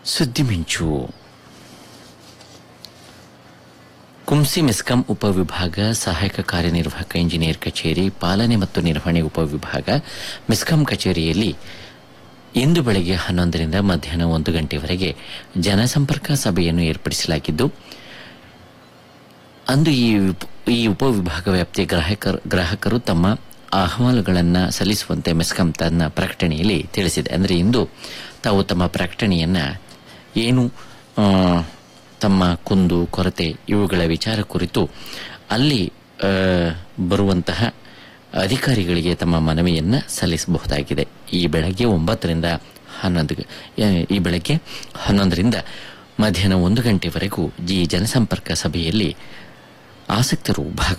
ಸುದ್ದಿ ಮಿಂಚು ಕುಂಸಿ ಮೆಸ್ಕಾಂ ಉಪವಿಭಾಗ ಸಹಾಯಕ ಕಾರ್ಯನಿರ್ವಾಹಕ ಇಂಜಿನಿಯರ್ ಕಚೇರಿ ಪಾಲನೆ ಮತ್ತು ನಿರ್ವಹಣೆ ಉಪವಿಭಾಗ ಮೆಸ್ಕಾಂ ಕಚೇರಿಯಲ್ಲಿ ಇಂದು ಬೆಳಗ್ಗೆ ಹನ್ನೊಂದರಿಂದ ಮಧ್ಯಾಹ್ನ ಒಂದು ಗಂಟೆವರೆಗೆ ಜನಸಂಪರ್ಕ ಸಭೆಯನ್ನು ಏರ್ಪಡಿಸಲಾಗಿದ್ದು ಅಂದು ಈ ವಿಪ್- ಈ ಉಪವಿಭಾಗ ವ್ಯಾಪ್ತಿಯ ಗ್ರಾಹಕರು ಗ್ರಾಹಕರು ತಮ್ಮ ಅಹವಾಲುಗಳನ್ನು ಸಲ್ಲಿಸುವಂತೆ ಮೆಸ್ಕಾಂ ತನ್ನ ಪ್ರಕಟಣೆಯಲ್ಲಿ ತಿಳಿಸಿದೆ ಅಂದರೆ ಇಂದು ತಾವು ತಮ್ಮ ಪ್ರಕಟಣೆಯನ್ನ ಏನು ಆ, ತಮ್ಮ ಕುಂದು ಕೊರತೆ ಇವುಗಳ ವಿಚಾರ ಕುರಿತು ಅಲ್ಲಿ ಆ, ಬರುವಂತಹ ಅಧಿಕಾರಿಗಳಿಗೆ ತಮ್ಮ ಮನವಿಯನ್ನ ಸಲ್ಲಿಸಬಹುದಾಗಿದೆ ಈ ಬೆಳಗ್ಗೆ ಒಂಬತ್ತರಿಂದ ಹನ್ನೊಂದು ಗ- ಈ ಬೆಳಗ್ಗೆ ಹನ್ನೊಂದರಿಂದ ಮಧ್ಯಾಹ್ನ ಒಂದು ಗಂಟೆವರೆಗೂ ಈ ಜನಸಂಪರ್ಕ ಸಭೆಯಲ್ಲಿ ಆಸಕ್ತರು ಭಾಗ